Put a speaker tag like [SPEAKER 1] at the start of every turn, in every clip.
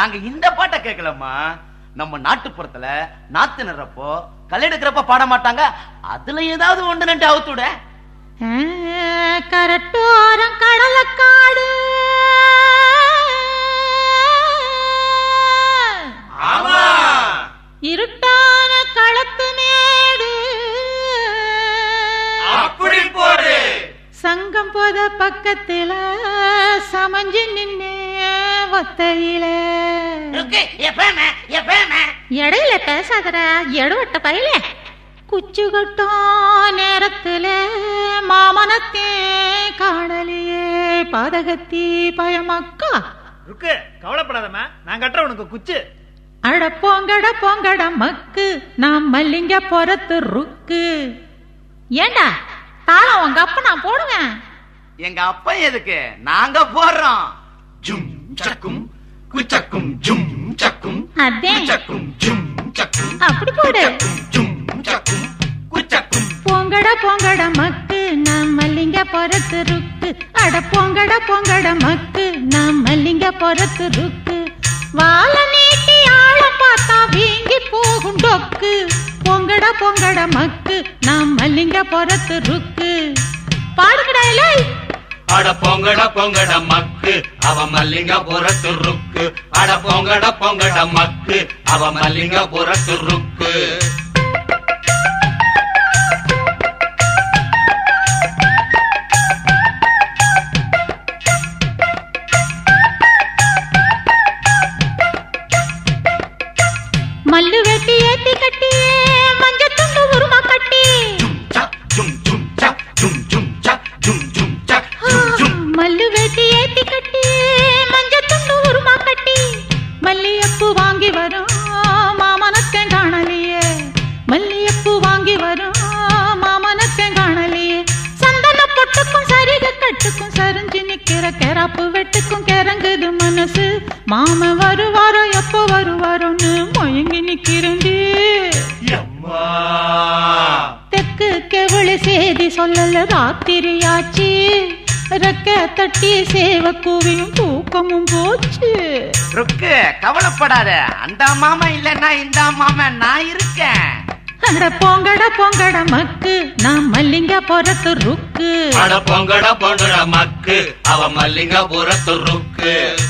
[SPEAKER 1] நாங்க இந்த பாட்டை கேட்கலம்மா நம்ம நாட்டுப்புறத்துல நாத்து நடுறப்போ களை எடுக்கிறப்ப பாட மாட்டாங்க அதுல ஏதாவது ஒன்று ரெண்டு அவுத்துட
[SPEAKER 2] கரட்டோரம் கடலக்காடு
[SPEAKER 3] ஆமா
[SPEAKER 2] இருட்டான களத்து மேடு
[SPEAKER 3] அப்படி போடு
[SPEAKER 2] சங்கம் போத பக்கத்துல சமஞ்சு நின்னே ஒத்தையில இடையில பேசாதடா எடுவட்ட பயில குச்சு கட்டும் நேரத்துல மாமனத்தே காணலியே பாதகத்தி பயமக்கா
[SPEAKER 4] ருக்கு கவலைப்படாதம்மா நான் கட்டுறேன் உனக்கு குச்சு
[SPEAKER 2] அட போங்கட போங்கட மக்கு நான் மல்லிங்க பொறத்து ருக்கு ஏண்டா தாளம் உங்க அப்ப நான் போடுவேன்
[SPEAKER 1] எங்க அப்பா எதுக்கு நாங்க போடுறோம்
[SPEAKER 3] ஜும் சக்கும் குச்சக்கும் ஜும் சக்கும்
[SPEAKER 2] அதே
[SPEAKER 3] குச்சக்கும் ஜும் சக்கும்
[SPEAKER 2] அப்படி போடு
[SPEAKER 3] ஜும் சக்கும் குச்சக்கும்
[SPEAKER 2] போங்கட போங்கட மக்கு நான் மல்லிங்க பொறத்து ருக்கு அட போங்கட போங்கட மக்கு நான் மல்லிங்க பொறத்து ருக்கு வாழ நீட்டி ஆள பார்த்தா வீங்கி போகும் டொக்கு பொங்கட பொங்கட மக்கு நான் மல்லிங்க பொறத்து ருக்கு பாடுங்கடா இல்லை
[SPEAKER 3] அட பொங்கட பொங்கட மக்கு அவ மல்லிங்க புறத்து ருக்கு அட பொங்கட பொங்கட மக்கு அவ மல்லிங்க புறத்து ருக்கு
[SPEAKER 2] மல்லு வெட்டி ஏத்தி கட்டி மஞ்ச துண்டு உருமா கட்டி
[SPEAKER 3] ஜும் சக் ஜும் ஜும் சக் ஜும் ஜும் சக் ஜும் ஜும் சக் ஜும் ஜும்
[SPEAKER 2] மல்லு வெட்டி ஏத்தி கட்டி மஞ்ச துண்டு உருமா கட்டி மல்லியப்பூ வாங்கி வரும் மாமனத்தேன் காணலியே மல்லியப்பூ வாங்கி வரும் மாமனத்தேன் காணலியே சந்தன பொட்டுக்கும் சரிக கட்டுக்கும் சரிஞ்சு நிக்கிற கெராப்பு வெட்டுக்கும் கிறங்குது மனசு மாம வருவாரோ எப்போ வருவாரோன்னு மயங்கி நிக்கிறேன்டி
[SPEAKER 3] எம்மா
[SPEAKER 2] தெற்கு கெவளி செய்தி சொல்லல ராத்திரியாச்சு ரெக்க தட்டி சேவ கூவியும் தூக்கமும் போச்சு
[SPEAKER 1] ருக்கு கவலைப்படாத அந்த மாமா இல்லன்னா இந்த மாமா நான் இருக்கேன்
[SPEAKER 2] அட போங்கட போங்கட மக்கு நான் மல்லிங்க பொறத்து ருக்கு
[SPEAKER 3] அட பொங்கட பொங்கட மக்கு அவ மல்லிங்க புறத்து ருக்கு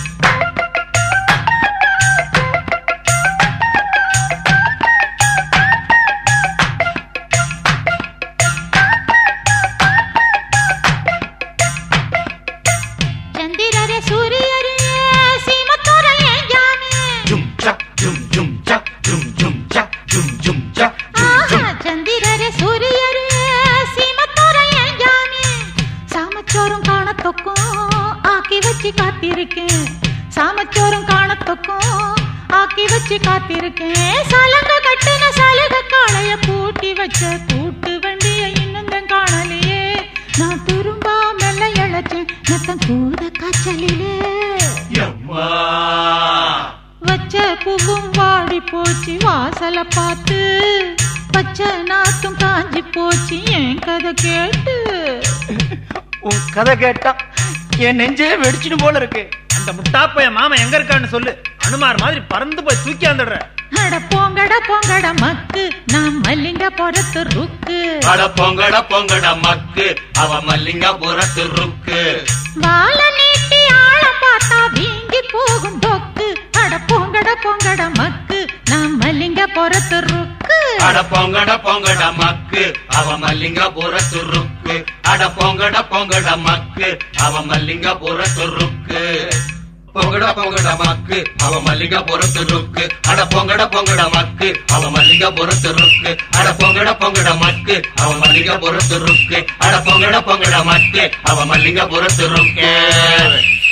[SPEAKER 2] சந்திரரே சூரியரே சீமத்தோர ஏன் ஜாமி
[SPEAKER 3] ஜும் சக் ஜும் ஜும் சக் ஜும் ஜும் சக் ஜும் ஜும் சக் ஜும்
[SPEAKER 2] ஆஹா,
[SPEAKER 3] ஜும்
[SPEAKER 2] சந்திரரே சூரியரே சீமத்தோர ஏன் ஜாமி சாமச்சோறும் காணத்தொக்கும் ஆக்கி வச்சு காத்திருக்கேன் சாமச்சோறும் காணத்தொக்கும் ஆக்கி வச்சு காத்திருக்கேன் சலங்க கட்டுன சலக காளைய பூட்டி வச்ச கூட்டு வண்டிய இன்னும் தான் காணலையே நான் துரும்பா மெல்ல இழைச்சேன் நத்தம் கூத காய்ச்சலிலே
[SPEAKER 3] எம்மா
[SPEAKER 2] வச்ச பூவும் வாடி போச்சு வாசல பார்த்து பச்சை நாத்தும் காஞ்சி போச்சு என் கதை கேட்டு
[SPEAKER 1] உன் கதை கேட்டா என் நெஞ்சே வெடிச்சிடும் போல இருக்கு
[SPEAKER 4] அந்த முட்டாப்பைய மாமா எங்க இருக்கான்னு சொல்லு அனுமார் மாதிரி பறந்து போய் தூக்கி வந்துடுற
[SPEAKER 2] அட போங்கட போங்கட மக்கு நான் மல்லிங்க பொறத்து ருக்கு
[SPEAKER 3] அட பொங்கட பொங்கட மக்கு அவ மல்லிங்க புறத்து ருக்கு
[SPEAKER 2] வாழ நீட்டி ஆள பார்த்தா வீங்கி போகும் டொக்கு அட போங்கட போங்கட மக்கு நான் மல்லிங்க பொறத்து ருக்கு
[SPEAKER 3] அட பொங்கட பொங்கட மக்கு அவ மல்லிங்க புறத்து ருக்கு அட பொங்கட பொங்கட மக்கு அவ மல்லிங்க புறத்து ருக்கு பொங்கட பொங்கட மக்கு அவ மல்லிங்க புறத்து ருக்கு அட பொங்கட பொங்கட மக்கு அவ மல்லிங்க புறத்து ருக்கு அட பொங்கட பொங்கட மக்கு அவ மல்லிங்க புறத்து ருக்கு அட பொங்கட பொங்கட மக்கு அவ மல்லிங்க புறத்து ருக்கு